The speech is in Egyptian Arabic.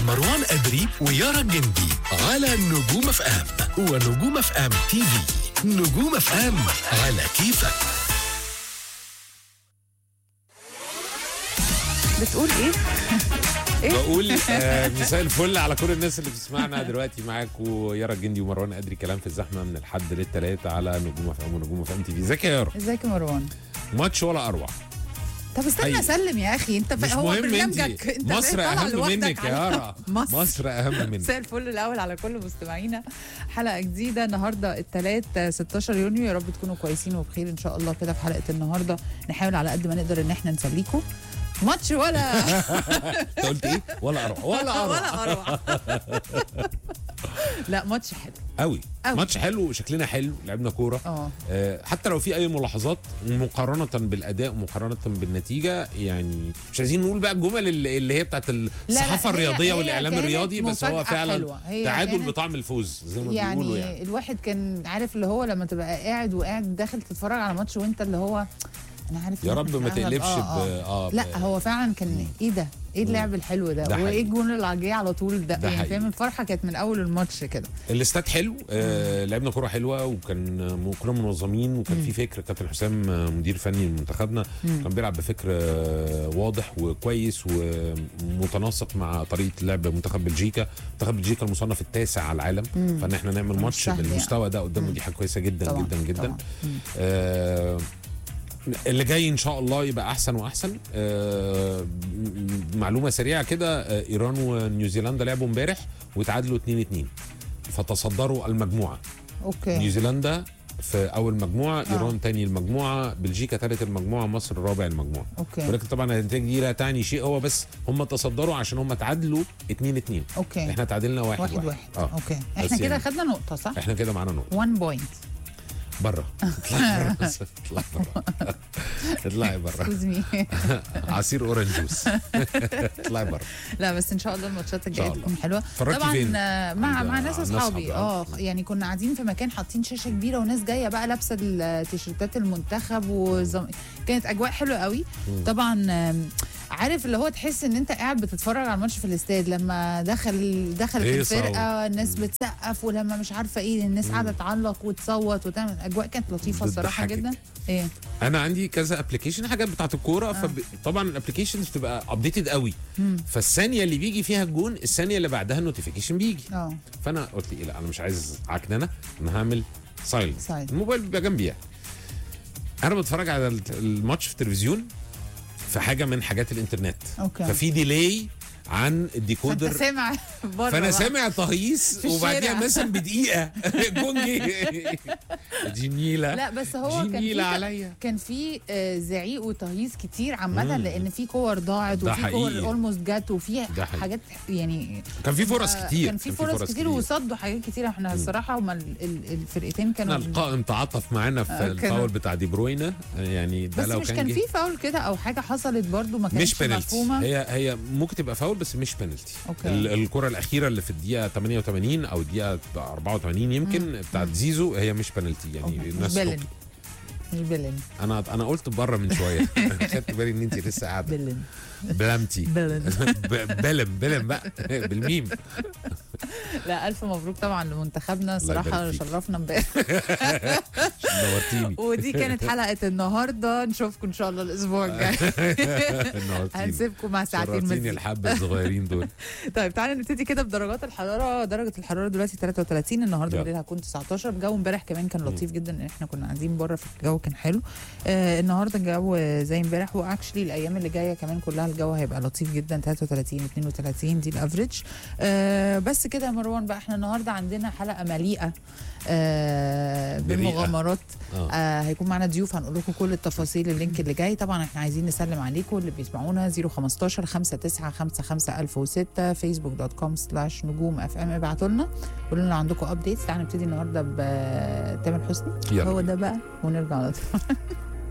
مروان أدري ويارا الجندي على نجوم اف ام ونجوم اف ام تي في نجوم اف ام على كيفك بتقول ايه؟ ايه؟ بقول آه، مساء الفل على كل الناس اللي بتسمعنا دلوقتي معاكم يارا الجندي ومروان ادري كلام في الزحمه من الحد للثلاث على نجوم اف ام ونجوم اف ام تي في ازيك يا يارا ازيك يا مروان؟ ماتش ولا اروع طب استنى أي. اسلم يا اخي انت مش هو مهم برنامجك انت انت مصر طالع اهم لوحدك منك يا على- يارا مصر مصر اهم منك مساء الفل الاول على كل مستمعينا حلقه جديده النهارده الثلاث 16 يونيو يا رب تكونوا كويسين وبخير ان شاء الله كده في حلقه النهارده نحاول على قد ما نقدر ان احنا نسليكم ماتش ولا انت قلت ايه ولا اروع ولا اروع ولا اروع لا ماتش حلو قوي أوي. ماتش حلو شكلنا حلو لعبنا كوره اه آه، حتى لو في اي ملاحظات مقارنه بالاداء ومقارنه بالنتيجه يعني مش عايزين نقول بقى الجمل اللي اللي هي بتاعت الصحافه هي- الرياضيه هي والاعلام كانت الرياضي بس هو مفاجأة فعلا حلوة. هي تعادل كانت- بطعم الفوز زي ما يعني, بيقولوا يعني الواحد كان عارف اللي هو لما تبقى قاعد وقاعد داخل تتفرج على ماتش وانت اللي هو انا عارف يا إن رب إحنا ما في الأغلب- تقلبش ب آه آه. اه لا ب- هو فعلا كان ايه ده ايه اللعب الحلو ده, ده وايه حقيقي. الجون اللي جه على طول ده, ده يعني حقيقي. فاهم الفرحه كانت من اول الماتش كده الاستاد حلو آه لعبنا كوره حلوه وكان آه، كنا منظمين وكان في فكر كابتن حسام آه، مدير فني لمنتخبنا كان بيلعب بفكر آه، واضح وكويس ومتناسق مع طريقه لعب منتخب بلجيكا منتخب بلجيكا المصنف التاسع على العالم فان احنا نعمل مش ماتش سهل يعني. بالمستوى ده قدامه دي حاجه كويسه جدا طبعا جدا جدا طبعا. مم. آه اللي جاي ان شاء الله يبقى احسن واحسن آه م- معلومه سريعه كده آه ايران ونيوزيلندا لعبوا امبارح وتعادلوا 2 2 فتصدروا المجموعه اوكي نيوزيلندا في اول مجموعه ايران تاني المجموعه بلجيكا ثالث المجموعه مصر رابع المجموعه اوكي ولكن طبعا النتائج دي لا تعني شيء هو بس هم تصدروا عشان هم تعادلوا 2 2 اوكي احنا تعادلنا واحد واحد واحد, واحد اه اوكي بس احنا كده يعني. خدنا نقطه صح احنا كده معانا نقطه 1 بوينت بره اطلعي بره بس. اطلعي بره اطلعي بره اكسكوز مي عصير اورنج جوس اطلعي بره لا بس ان شاء الله الماتشات الجايه شاء الله. تكون حلوه اتفرجتي طبعا فين؟ آه، مع عند- مع ناس عند اصحابي أصحاب، اه آه. يعني كنا قاعدين في مكان حاطين شاشه كبيره وناس جايه بقى لابسه التيشيرتات المنتخب وزم... كانت اجواء حلوه قوي طبعا آم، عارف اللي هو تحس ان انت قاعد بتتفرج على الماتش في الاستاد لما دخل دخلت إيه الفرقه صعب. الناس بتسقف ولما مش عارفه ايه الناس قاعده تعلق وتصوت وتعمل اجواء كانت لطيفه الصراحه بتضحكك. جدا ايه انا عندي كذا ابلكيشن حاجات بتاعت الكوره فطبعا الابلكيشنز بتبقى ابديتد قوي فالثانيه اللي بيجي فيها الجون الثانيه اللي بعدها النوتيفيكيشن بيجي اه فانا قلت ايه لا انا مش عايز عكننه انا هعمل سايلنت Silent. الموبايل بيبقى جنبي يعني. انا بتفرج على الماتش في التلفزيون في حاجه من حاجات الانترنت اوكي ففي ديلي عن فانت الديكودر سامع بره فانا بقى. سامع تهيص في وبعديها الشارع. مثلا بدقيقه جون جه جميله لا بس هو كان في جميله عليا كان في آه، زعيق وتهييص كتير عامة مم. لأن في كور ضاعت ده وفي كور حقيقي. اولموست جت وفي ده حقيقي. حاجات يعني كان في فرص آه، كتير كان في فرص كتير وصدوا حاجات كتير احنا الصراحة هما ال- ال- الفرقتين احنا كانوا القائم تعاطف معانا في آه، كانوا- الفاول بتاع دي بروينا يعني ده بس لو مش كان, كان جه في فاول كده أو حاجة حصلت برضو ما مش كانتش بينالتي مفهومة هي هي ممكن تبقى فاول بس مش بينالتي أوكي. ال- الكره الاخيره اللي في الدقيقه 88 او الدقيقه 84 يمكن بتاعت زيزو هي مش بينالتي يعني أوكي. مش الناس بيلن تط- مش بيلن انا انا قلت بره من شويه خدت بالي ان انت لسه قاعده بيلن بلامتي بيلن ب- بلم بلم بقى بالميم لا ألف مبروك طبعا لمنتخبنا الصراحة يبارك فيك. شرفنا امبارح نورتيني ودي كانت حلقة النهاردة نشوفكم إن شاء الله الأسبوع الجاي نورتيني هنسيبكم مع ساعتين شرفتيني مزيد الحبه الصغيرين دول طيب تعالى نبتدي كده بدرجات الحراره درجه الحراره دلوقتي 33 النهارده يلا. بالليل هتكون 19 الجو امبارح كمان كان لطيف جدا ان احنا كنا قاعدين بره في الجو كان حلو آه النهارده الجو زي امبارح واكشلي الايام اللي جايه كمان كلها الجو هيبقى لطيف جدا 33 32 دي الافريج آه بس كده يا مروان بقى احنا النهارده عندنا حلقه مليئه آه بريئة. بالمغامرات اه آه هيكون معانا ضيوف هنقول لكم كل التفاصيل اللينك اللي جاي طبعا احنا عايزين نسلم عليكم اللي بيسمعونا 015 59 1006 فيسبوك دوت كوم سلاش نجوم اف ام ابعتوا لنا قولوا لنا عندكم ابديتس تعالوا نبتدي النهارده بتامر حسني يلا هو ده بقى ونرجع على طول